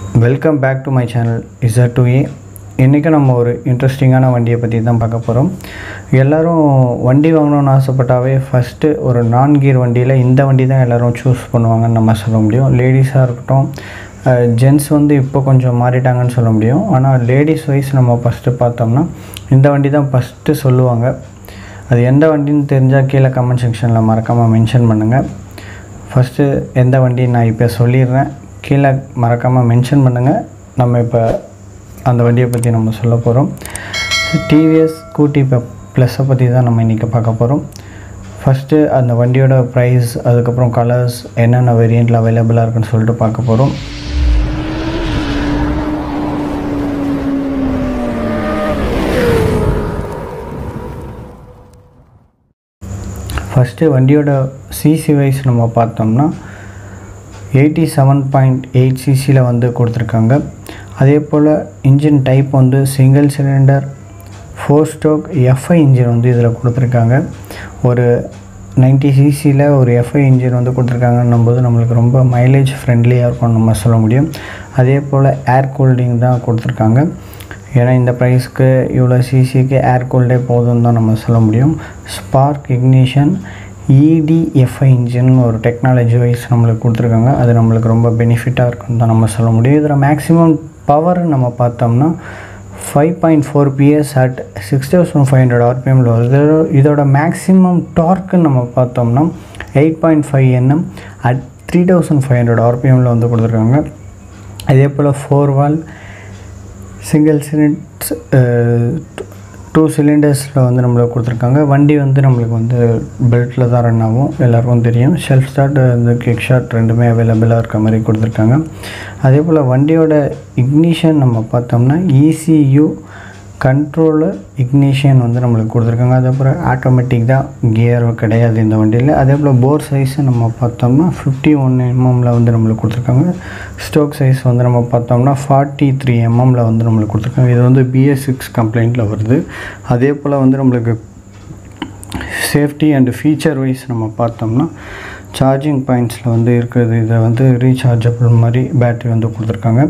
welcome back to my channel Z to A இன்றைக்கி நம்ம ஒரு இன்ட்ரெஸ்டிங்கான வண்டியை பற்றி தான் பார்க்க போகிறோம் எல்லோரும் வண்டி வாங்கணும்னு ஆசைப்பட்டாவே ஃபஸ்ட்டு ஒரு நான் கியர் வண்டியில் இந்த வண்டி தான் எல்லோரும் சூஸ் பண்ணுவாங்கன்னு நம்ம சொல்ல முடியும் லேடிஸாக இருக்கட்டும் ஜென்ட்ஸ் வந்து இப்போ கொஞ்சம் மாறிட்டாங்கன்னு சொல்ல முடியும் ஆனால் லேடிஸ் வைஸ் நம்ம ஃபஸ்ட்டு பார்த்தோம்னா இந்த வண்டி தான் ஃபஸ்ட்டு சொல்லுவாங்க அது எந்த வண்டின்னு தெரிஞ்சால் கீழே கமெண்ட் செக்ஷனில் மறக்காமல் மென்ஷன் பண்ணுங்கள் ஃபஸ்ட்டு எந்த வண்டி நான் இப்போ சொல்லிடுறேன் கீழே மறக்காமல் மென்ஷன் பண்ணுங்கள் நம்ம இப்போ அந்த வண்டியை பற்றி நம்ம சொல்ல போகிறோம் டிவிஎஸ் ஸ்கூட்டி இப்போ ப்ளஸ்ஸை பற்றி தான் நம்ம இன்றைக்கி பார்க்க போகிறோம் ஃபஸ்ட்டு அந்த வண்டியோட ப்ரைஸ் அதுக்கப்புறம் கலர்ஸ் என்னென்ன வேரியண்ட்டில் அவைலபிளாக இருக்குன்னு சொல்லிட்டு பார்க்க போகிறோம் ஃபஸ்ட்டு வண்டியோட சிசி வைஸ் நம்ம பார்த்தோம்னா எயிட்டி செவன் பாயிண்ட் எயிட் சிசியில் வந்து கொடுத்துருக்காங்க அதே போல் இன்ஜின் டைப் வந்து single cylinder four stroke F I engine வந்து இதில் கொடுத்துருக்காங்க ஒரு நைன்ட்டி சிசியில் ஒரு எஃப்ஐ இன்ஜின் வந்து கொடுத்துருக்காங்கன்னும் போது நம்மளுக்கு ரொம்ப மைலேஜ் ஃப்ரெண்ட்லியாக இருக்கும்னு நம்ம சொல்ல முடியும் அதே போல் ஏர் கூல்டிங் தான் கொடுத்துருக்காங்க ஏன்னா இந்த ப்ரைஸ்க்கு இவ்வளோ சிசிக்கு ஏர் கூல்டே போதும்னு தான் நம்ம சொல்ல முடியும் ஸ்பார்க் இக்னிஷன் இடிஎஃப்ஐ இன்ஜின் ஒரு டெக்னாலஜி வைஸ் நம்மளுக்கு கொடுத்துருக்காங்க அது நம்மளுக்கு ரொம்ப பெனிஃபிட்டாக இருக்குன்னு தான் நம்ம சொல்ல முடியும் இதில் மேக்ஸிமம் பவர் நம்ம பார்த்தோம்னா five point four PS at six thousand five hundred ஆர்பிஎம்மில் வருது இதோட மேக்ஸிமம் டார்க்குன்னு நம்ம பார்த்தோம்னா eight point five NM at three thousand five hundred ஆர்பிஎம்மில் வந்து கொடுத்துருக்காங்க அதே போல் four valve single cylinders two சிலிண்டர்ஸில் வந்து நம்மளுக்கு கொடுத்துருக்காங்க வண்டி வந்து நம்மளுக்கு வந்து பெல்ட்டில் தான் ரன் ஆகும் எல்லாருக்கும் தெரியும் ஷெல்ஃப் ஸ்டார்ட் இந்த கிக் ஷாட் ரெண்டுமே அவைலபிளாக இருக்க மாதிரி கொடுத்துருக்காங்க அதே போல் வண்டியோட இக்னிஷன் நம்ம பார்த்தோம்னா இசியு கண்ட்ரோலர் இக்னிஷன் வந்து நம்மளுக்கு கொடுத்துருக்காங்க அதே போல் ஆட்டோமேட்டிக் தான் கியர் கிடையாது இந்த வண்டியில் அதே போல் போர் சைஸு நம்ம பார்த்தோம்னா ஃபிஃப்டி ஒன் எம்எம்மில் வந்து நம்மளுக்கு கொடுத்துருக்காங்க ஸ்டோக் சைஸ் வந்து நம்ம பார்த்தோம்னா ஃபார்ட்டி த்ரீ எம்எம்மில் வந்து நம்மளுக்கு கொடுத்துருக்காங்க இது வந்து பிஎஸ் சிக்ஸ் கம்ப்ளைண்ட்டில் வருது அதே போல் வந்து நம்மளுக்கு சேஃப்டி அண்டு ஃபீச்சர் வைஸ் நம்ம பார்த்தோம்னா சார்ஜிங் பாயிண்ட்ஸில் வந்து இருக்கிறது இதை வந்து ரீசார்ஜபிள் மாதிரி பேட்ரி வந்து கொடுத்துருக்காங்க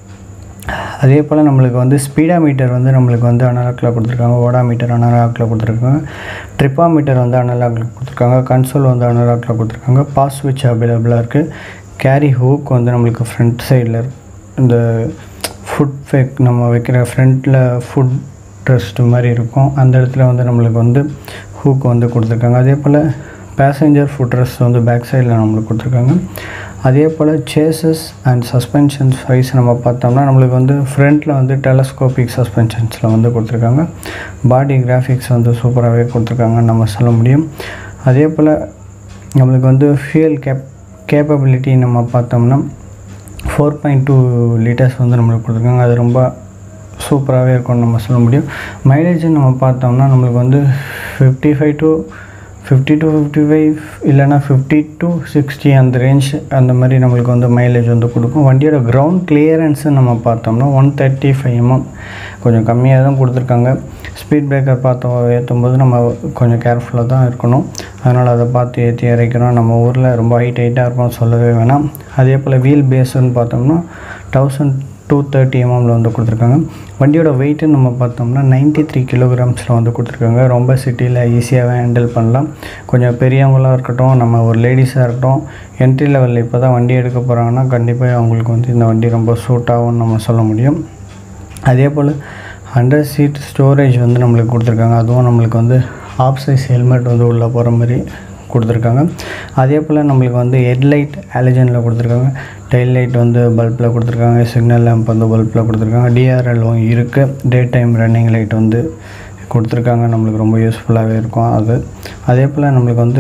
அதே போல் நம்மளுக்கு வந்து ஸ்பீடா மீட்டர் வந்து நம்மளுக்கு வந்து அனலாக்கில் கொடுத்துருக்காங்க ஓடா மீட்டர் அனலாக்கில் கொடுத்துருக்காங்க ட்ரிப்பா மீட்டர் வந்து அனலாக்கில் கொடுத்துருக்காங்க கன்சோல் வந்து அனலாக்கில் கொடுத்துருக்காங்க பாஸ் ஸ்விட்ச் அவைலபிளாக இருக்குது கேரி ஹூக் வந்து நம்மளுக்கு ஃப்ரண்ட் சைடில் இந்த ஃபுட் ஃபேக் நம்ம வைக்கிற ஃப்ரண்ட்டில் ஃபுட் ரெஸ்ட் மாதிரி இருக்கும் அந்த இடத்துல வந்து நம்மளுக்கு வந்து ஹூக் வந்து கொடுத்துருக்காங்க அதே போல் பேசஞ்சர் ஃபுட் ரெஸ்ட் வந்து பேக் சைடில் நம்மளுக்கு கொடுத்துருக்காங்க அதே போல் சேசஸ் அண்ட் சஸ்பென்ஷன்ஸ் வைஸ் நம்ம பார்த்தோம்னா நம்மளுக்கு வந்து ஃப்ரண்ட்டில் வந்து டெலஸ்கோபிக் சஸ்பென்ஷன்ஸில் வந்து கொடுத்துருக்காங்க பாடி கிராஃபிக்ஸ் வந்து சூப்பராகவே கொடுத்துருக்காங்கன்னு நம்ம சொல்ல முடியும் அதே போல் நம்மளுக்கு வந்து ஃபியூல் கேப் கேப்பபிலிட்டி நம்ம பார்த்தோம்னா ஃபோர் பாயிண்ட் டூ லிட்டர்ஸ் வந்து நம்மளுக்கு கொடுத்துருக்காங்க அது ரொம்ப சூப்பராகவே இருக்கும்னு நம்ம சொல்ல முடியும் மைலேஜ் நம்ம பார்த்தோம்னா நம்மளுக்கு வந்து fifty five to fifty to fifty five இல்லைனா ஃபிஃப்டி டு சிக்ஸ்டி அந்த ரேஞ்ச் அந்த மாதிரி நம்மளுக்கு வந்து மைலேஜ் வந்து கொடுக்கும் வண்டியோட கிரவுண்ட் கிளியரன்ஸு நம்ம பார்த்தோம்னா ஒன் தேர்ட்டி ஃபைவ் எம்எம் கொஞ்சம் கம்மியாக தான் கொடுத்துருக்காங்க ஸ்பீட் பிரேக்கர் பார்த்து ஏற்றும் போது நம்ம கொஞ்சம் கேர்ஃபுல்லாக தான் இருக்கணும் அதனால் அதை பார்த்து ஏற்றி இறைக்கணும் நம்ம ஊரில் ரொம்ப ஹைட் ஹைட்டாக இருக்கும் சொல்லவே வேணாம் அதே போல் வீல் பேஸுன்னு பார்த்தோம்னா தௌசண்ட் டூ தேர்ட்டி எம்எம்மில் வந்து கொடுத்துருக்காங்க வண்டியோட வெயிட்டு நம்ம பார்த்தோம்னா நைன்ட்டி த்ரீ கிலோகிராம்ஸில் வந்து கொடுத்துருக்காங்க ரொம்ப சிட்டியில் ஈஸியாகவே ஹேண்டில் பண்ணலாம் கொஞ்சம் பெரியவங்களாக இருக்கட்டும் நம்ம ஒரு லேடிஸாக இருக்கட்டும் என்ட்ரி லெவலில் இப்போ தான் வண்டி எடுக்க போகிறாங்கன்னா கண்டிப்பாக அவங்களுக்கு வந்து இந்த வண்டி ரொம்ப சூட் ஆகும்னு நம்ம சொல்ல முடியும் அதே போல் ஹண்ட்ரட் சீட் ஸ்டோரேஜ் வந்து நம்மளுக்கு கொடுத்துருக்காங்க அதுவும் நம்மளுக்கு வந்து ஆஃப் சைஸ் ஹெல்மெட் வந்து உள்ளே போகிற மாதிரி கொடுத்துருக்காங்க அதே போல் நம்மளுக்கு வந்து ஹெட்லைட் ஆலஜனில் கொடுத்துருக்காங்க டெயில் லைட் வந்து பல்பில் கொடுத்துருக்காங்க சிக்னல் லேம்ப் வந்து பல்பில் கொடுத்துருக்காங்க டிஆர்எல்லும் இருக்குது டே டைம் ரன்னிங் லைட் வந்து கொடுத்துருக்காங்க நம்மளுக்கு ரொம்ப யூஸ்ஃபுல்லாகவே இருக்கும் அது அதே போல் நம்மளுக்கு வந்து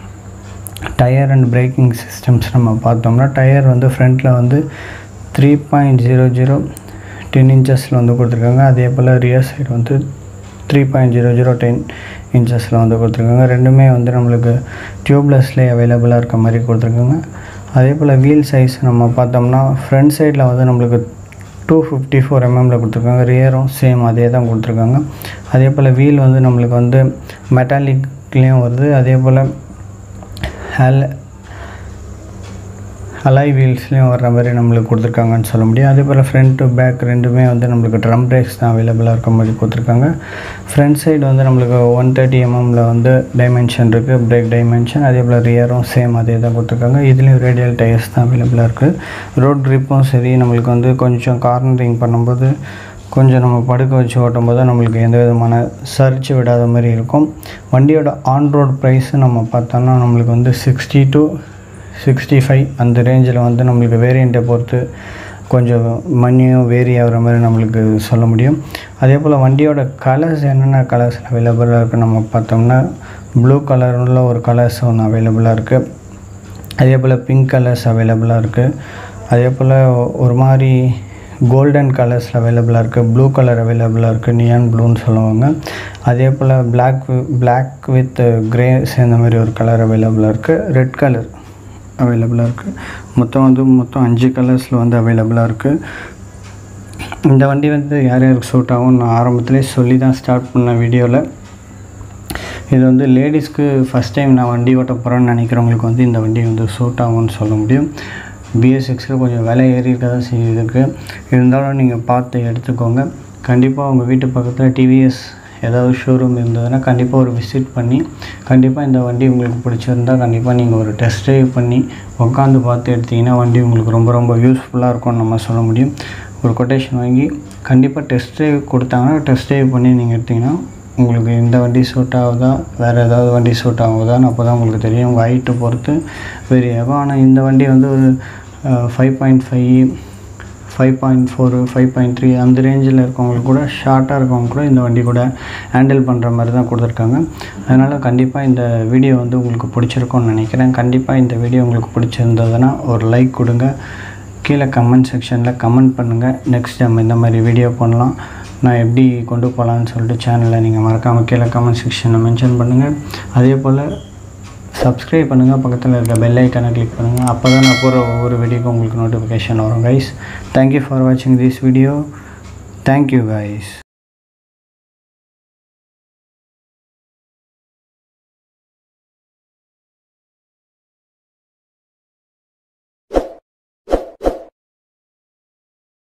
டயர் அண்ட் பிரேக்கிங் சிஸ்டம்ஸ் நம்ம பார்த்தோம்னா டயர் வந்து ஃப்ரண்ட்டில் வந்து three point zero zero ten இன்ச்சஸில் வந்து கொடுத்துருக்காங்க அதே போல் ரியர் சைடு வந்து three point zero zero ten இன்ச்சஸில் வந்து கொடுத்துருக்காங்க ரெண்டுமே வந்து நம்மளுக்கு டியூப்லெஸ்லேயே அவைலபிளாக இருக்க மாதிரி கொடுத்துருக்காங்க அதே போல் வீல் சைஸ் நம்ம பார்த்தோம்னா ஃப்ரண்ட் சைடில் வந்து நம்மளுக்கு டூ ஃபிஃப்டி ஃபோர் எம்எம்மில் கொடுத்துருக்காங்க ரியரும் சேம் அதே தான் கொடுத்துருக்காங்க அதே போல் வீல் வந்து நம்மளுக்கு வந்து மெட்டாலிக்லேயும் வருது அதே போல் ஹேல் அலாய் வீல்ஸ்லேயும் வர்ற மாதிரி நம்மளுக்கு கொடுத்துருக்காங்கன்னு சொல்ல முடியும் அதே போல் ஃப்ரண்ட் டு பேக் ரெண்டுமே வந்து நம்மளுக்கு ட்ரம் பிரேக்ஸ் தான் அவைலபிளாக இருக்க மாதிரி கொடுத்துருக்காங்க ஃப்ரண்ட் சைடு வந்து நம்மளுக்கு ஒன் தேர்ட்டி எம்எம்மில் வந்து டைமென்ஷன் இருக்குது பிரேக் டைமென்ஷன் அதே போல் ரியரும் சேம் அதே தான் கொடுத்துருக்காங்க இதுலேயும் ரேடியல் டயர்ஸ் தான் அவைலபிளாக இருக்குது ரோட் ட்ரிப்பும் சரி நம்மளுக்கு வந்து கொஞ்சம் கார்னரிங் பண்ணும்போது கொஞ்சம் நம்ம படுக்க வச்சு ஓட்டும் போது நம்மளுக்கு எந்த விதமான சரிச்சு விடாத மாதிரி இருக்கும் வண்டியோட ஆன் ரோட் ப்ரைஸு நம்ம பார்த்தோம்னா நம்மளுக்கு வந்து சிக்ஸ்டி டு சிக்ஸ்டி ஃபைவ் அந்த ரேஞ்சில் வந்து நம்மளுக்கு வேரியண்ட்டை பொறுத்து கொஞ்சம் மணியும் வேரி ஆகிற மாதிரி நம்மளுக்கு சொல்ல முடியும் அதே போல் வண்டியோட கலர்ஸ் என்னென்ன கலர்ஸ் அவைலபிளாக இருக்குது நம்ம பார்த்தோம்னா ப்ளூ கலரில் ஒரு கலர்ஸ் ஒன்று அவைலபிளாக இருக்குது அதே போல் பிங்க் கலர்ஸ் அவைலபிளாக இருக்குது அதே போல் ஒரு மாதிரி கோல்டன் கலர்ஸில் அவைலபிளாக இருக்குது ப்ளூ கலர் அவைலபிளாக இருக்குது நியான் ப்ளூன்னு சொல்லுவாங்க அதே போல் பிளாக் பிளாக் வித் கிரே சேர்ந்த மாதிரி ஒரு கலர் அவைலபிளாக இருக்குது ரெட் கலர் அவைலபிளாக இருக்குது மொத்தம் வந்து மொத்தம் அஞ்சு கலர்ஸில் வந்து அவைலபிளாக இருக்குது இந்த வண்டி வந்து யார் யாருக்கு சூட் ஆகும் நான் ஆரம்பத்திலே சொல்லி தான் ஸ்டார்ட் பண்ண வீடியோவில் இது வந்து லேடிஸ்க்கு ஃபஸ்ட் டைம் நான் வண்டி ஓட்ட போகிறேன்னு நினைக்கிறவங்களுக்கு வந்து இந்த வண்டி வந்து சூட் ஆகும்னு சொல்ல முடியும் பிஎஸ் சிக்ஸில் கொஞ்சம் விலை ஏறி இருக்க தான் செய்யுதுக்கு இருந்தாலும் நீங்கள் பார்த்து எடுத்துக்கோங்க கண்டிப்பாக உங்கள் வீட்டு பக்கத்தில் டிவிஎஸ் ஏதாவது ஷோரூம் இருந்ததுன்னா கண்டிப்பாக ஒரு விசிட் பண்ணி கண்டிப்பாக இந்த வண்டி உங்களுக்கு பிடிச்சிருந்தா கண்டிப்பாக நீங்கள் ஒரு டெஸ்ட் ட்ரைவ் பண்ணி உட்காந்து பார்த்து எடுத்தீங்கன்னா வண்டி உங்களுக்கு ரொம்ப ரொம்ப யூஸ்ஃபுல்லாக இருக்கும்னு நம்ம சொல்ல முடியும் ஒரு கொட்டேஷன் வாங்கி கண்டிப்பாக டெஸ்ட் ட்ரைவ் கொடுத்தாங்கன்னா டெஸ்ட் ட்ரைவ் பண்ணி நீங்கள் எடுத்தீங்கன்னா உங்களுக்கு இந்த வண்டி சூட் ஆகுதா வேறு ஏதாவது வண்டி சூட் ஆகுதான்னு அப்போ தான் உங்களுக்கு தெரியும் உங்கள் ஹைட்டை பொறுத்து வேரி ஆகும் ஆனால் இந்த வண்டி வந்து ஒரு five point five five point four five point three அந்த ரேஞ்சில் இருக்கவங்களுக்கு கூட ஷார்ட்டாக இருக்கவங்க கூட இந்த வண்டி கூட ஹேண்டில் பண்ணுற மாதிரி தான் கொடுத்துருக்காங்க அதனால் கண்டிப்பாக இந்த வீடியோ வந்து உங்களுக்கு பிடிச்சிருக்கும்னு நினைக்கிறேன் கண்டிப்பாக இந்த வீடியோ உங்களுக்கு பிடிச்சிருந்ததுன்னா ஒரு லைக் கொடுங்க கீழே கமெண்ட் செக்ஷனில் கமெண்ட் பண்ணுங்கள் நெக்ஸ்ட் நம்ம இந்த மாதிரி வீடியோ பண்ணலாம் நான் எப்படி கொண்டு போகலான்னு சொல்லிட்டு சேனலில் நீங்கள் மறக்காமல் கீழே கமெண்ட் செக்ஷனில் மென்ஷன் பண்ணுங்கள் அதே போல் சப்ஸ்கிரைப் பண்ணுங்கள் பக்கத்தில் இருக்க பெல் ஐக்கானை கிளிக் பண்ணுங்கள் அப்போ தான் நான் போகிற ஒவ்வொரு வீடியோக்கும் உங்களுக்கு நோட்டிஃபிகேஷன் வரும் கைஸ் தேங்க்யூ ஃபார் வாட்சிங் திஸ் வீடியோ தேங்க்யூ கைஸ்